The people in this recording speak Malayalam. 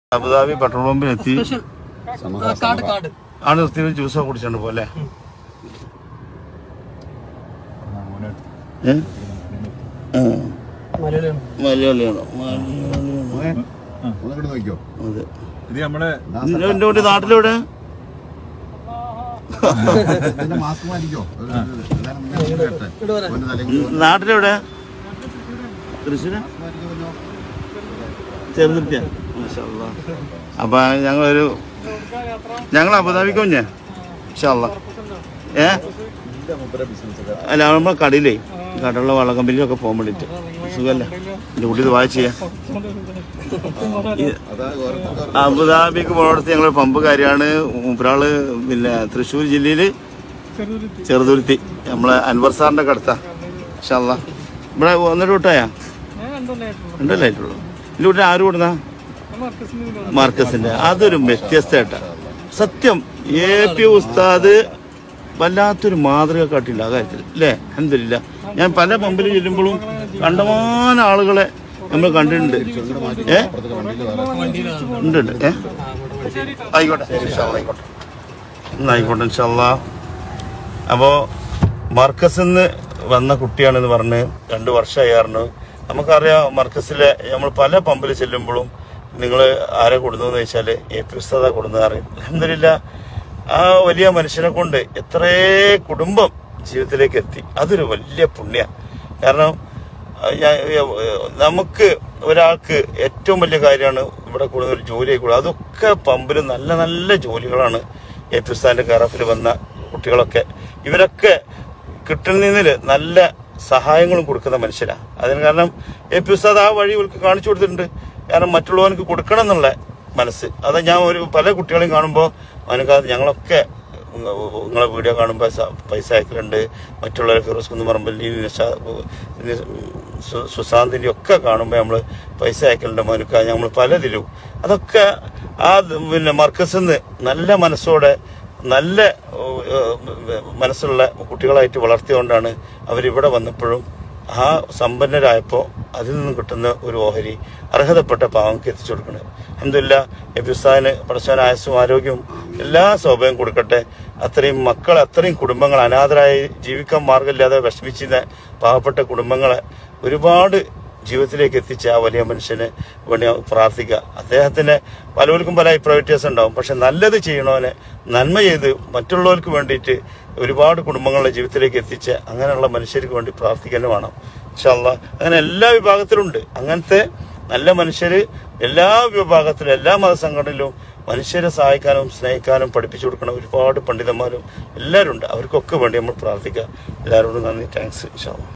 അബുദാബി പെട്രോൾ പമ്പിലെത്തി കാട് കാട് ആണ് നിർത്തി ജ്യൂസൊക്കെ കുടിച്ചോണ്ട് പോലെ മലയാളിയാണ് മലയാളിയാണോ മലയാളിയാണോ ഒന്നിങ്ങോട്ട് നോക്കിയോ അതെ ഇത് നമ്മളെ എന്റെ കുട്ടി നാട്ടിലെവിടെ ഇതിന്റെ മാസ്ക് മാറ്റിക്കോ ഒരു- ഒരു- എല്ലാരും മുന്നേ ഒന്ന് കേട്ടെ. ഒന്ന് തലയിൽ കൂടി നാട്ടിലെവിടെ തൃശ്ശൂര് മാസ്ക് മാറ്റിക്കോ ചെറുതിട്ടിയ അപ്പൊ ഞങ്ങളൊരു ഞങ്ങൾ അബുദാബിക്ക് കുഞ്ഞേ ഇൻഷാല്ല ഏ അല്ല നമ്മളെ കടയിലേ കടയുള്ള വള്ള കമ്പനിയിലൊക്കെ പോകാൻ വേണ്ടിട്ട് സുഖല്ലേ എന്റെ കുട്ടി ഇത് വായിച്ച് ചെയ്യാം അതാ ഓരോരുത്തർക്ക് അബുദാബിക്ക് പോകണടുത്ത് ഞങ്ങൾ പമ്പ് കാര്യമാണ് മൂപ്പരാള് പിന്നെ തൃശ്ശൂർ ജില്ലയിൽ ചെറുതുരുത്തി നമ്മളെ അൻവർ സാറിന്റെ കടുത്ത ഇൻഷാല്ല ഇവിടെ ഒന്നര വിട്ടായാ രണ്ടല്ലേ ആയിട്ടുള്ളൂ ഇതിന്റെ കൂടെ ആര് കൊടുന്നാ മാർക്കസിന്റെ അതൊരു വ്യത്യസ്തമായിട്ടാ സത്യം എ പി ഉസ്താദ് വല്ലാത്തൊരു മാതൃക കാട്ടില്ല ആ കാര്യത്തിൽ അല്ലേ എന്തില്ല ഞാൻ പല പമ്പിൽ ചെല്ലുമ്പോഴും കണ്ടമാന ആളുകളെ നമ്മൾ കണ്ടിട്ടുണ്ട് ഏ ഉണ്ട് ഉണ്ട് ഏ ആയിക്കോട്ടെ ഇൻഷാ അല്ലാ, ആയിക്കോട്ടെ എന്നാ ആയിക്കോട്ടെ ഇൻഷാല്ലാ അപ്പോൾ മർക്കസിൽ നിന്ന് വന്ന കുട്ടിയാണെന്ന് പറഞ്ഞ് രണ്ട് വർഷമായിരുന്നു നമുക്കറിയാം മർക്കസിലെ നമ്മൾ പല പമ്പിൽ ചെല്ലുമ്പോഴും നിങ്ങൾ ആരെ കൊടുന്നതെന്ന് വെച്ചാൽ എ പി ഉസ്താദ കൊടുന്നത് അറിയും അലഹമില്ല ആ വലിയ മനുഷ്യനെ കൊണ്ട് എത്രേ കുടുംബം ജീവിതത്തിലേക്ക് എത്തി അതൊരു വലിയ പുണ്യ കാരണം ആ, ഞാൻ- നമുക്ക് ഒരാൾക്ക് ഏറ്റവും വലിയ കാര്യമാണ് ഇവിടെ കൂടുന്ന ഒരു ജോലി കൂടുക അതൊക്കെ പമ്പിൽ നല്ല നല്ല ജോലികളാണ് എ പി ഉസ്താദിന്റെ കറഫിൽ വന്ന കുട്ടികളൊക്കെ ഇവരൊക്കെ കിട്ടുന്നതിൽ നല്ല സഹായങ്ങളും കൊടുക്കുന്ന മനുഷ്യരാണ് അതിന് കാരണം എ പി ഉസ്താദ് ആ വഴി ഇവർക്ക് കാണിച്ചു കൊടുത്തിട്ടുണ്ട് കാരണം മറ്റുള്ളവർക്ക് കൊടുക്കണം എന്നുള്ള മനസ്സ് അത് ഞാൻ ഒരു പല കുട്ടികളെയും കാണുമ്പോൾ അവനക്ക് ഞങ്ങളൊക്കെ നിങ്ങളെ വീഡിയോ കാണുമ്പോൾ സ- പൈസ അയക്കലുണ്ട് മറ്റുള്ളവർ ഫിറോസ് കുന്ന് പറമ്പല്ലി സുശാന്തിൻ്റെ ഒക്കെ കാണുമ്പോൾ നമ്മൾ പൈസ അയക്കലുണ്ട് മോനുക്ക നമ്മൾ പലതിലും അതൊക്കെ ആ പിന്നെ മർക്കസിൽ നിന്ന് നല്ല മനസ്സോടെ നല്ല ഏഹ്, മനസ്സുള്ള കുട്ടികളായിട്ട് വളർത്തിയോണ്ടാണ് അവരിവിടെ വന്നപ്പോഴും ആ സമ്പന്നരായപ്പോൾ അതിൽ നിന്നും കിട്ടുന്ന ഒരു ഓഹരി അർഹതപ്പെട്ട പാവങ്ങൾക്ക് എത്തിച്ചു കൊടുക്കണം അഹമ്മദില്ല എബിസ്ഥാന് പടച്ചവൻ ആയുസ്സും ആരോഗ്യവും എല്ലാ സൗകര്യം കൊടുക്കട്ടെ അത്രയും മക്കൾ അത്രയും കുടുംബങ്ങൾ അനാഥരായി ജീവിക്കാൻ മാർഗമില്ലാതെ വിഷമിച്ചിരുന്ന പാവപ്പെട്ട കുടുംബങ്ങളെ ഒരുപാട് ജീവിതത്തിലേക്ക് എത്തിച്ച ആ വലിയ മനുഷ്യന് വേണ്ടി പ്രാർത്ഥിക്കുക അദ്ദേഹത്തിന് പലവർക്കും പല അഭിപ്രായ വ്യത്യാസം ഉണ്ടാവും പക്ഷെ നല്ലത് ചെയ്യണവനെ നന്മ ചെയ്ത് മറ്റുള്ളവർക്ക് വേണ്ടിയിട്ട് ഒരുപാട് കുടുംബങ്ങളുടെ ജീവിതത്തിലേക്ക് എത്തിച്ച് അങ്ങനെയുള്ള മനുഷ്യർക്ക് വേണ്ടി പ്രാർത്ഥിക്കാൻ വേണം ഇൻഷാല്ല അങ്ങനെ എല്ലാ വിഭാഗത്തിലുണ്ട് അങ്ങനത്തെ നല്ല മനുഷ്യര് എല്ലാ വിഭാഗത്തിലും എല്ലാ മതസംഘടനയിലും മനുഷ്യരെ സഹായിക്കാനും സ്നേഹിക്കാനും പഠിപ്പിച്ചു കൊടുക്കണം ഒരുപാട് പണ്ഡിതന്മാരും എല്ലാവരും ഉണ്ട് അവർക്കൊക്കെ വേണ്ടി നമ്മൾ പ്രാർത്ഥിക്കുക എല്ലാവരോടും നന്ദി താങ്ക്സ് ഇൻഷാല്ല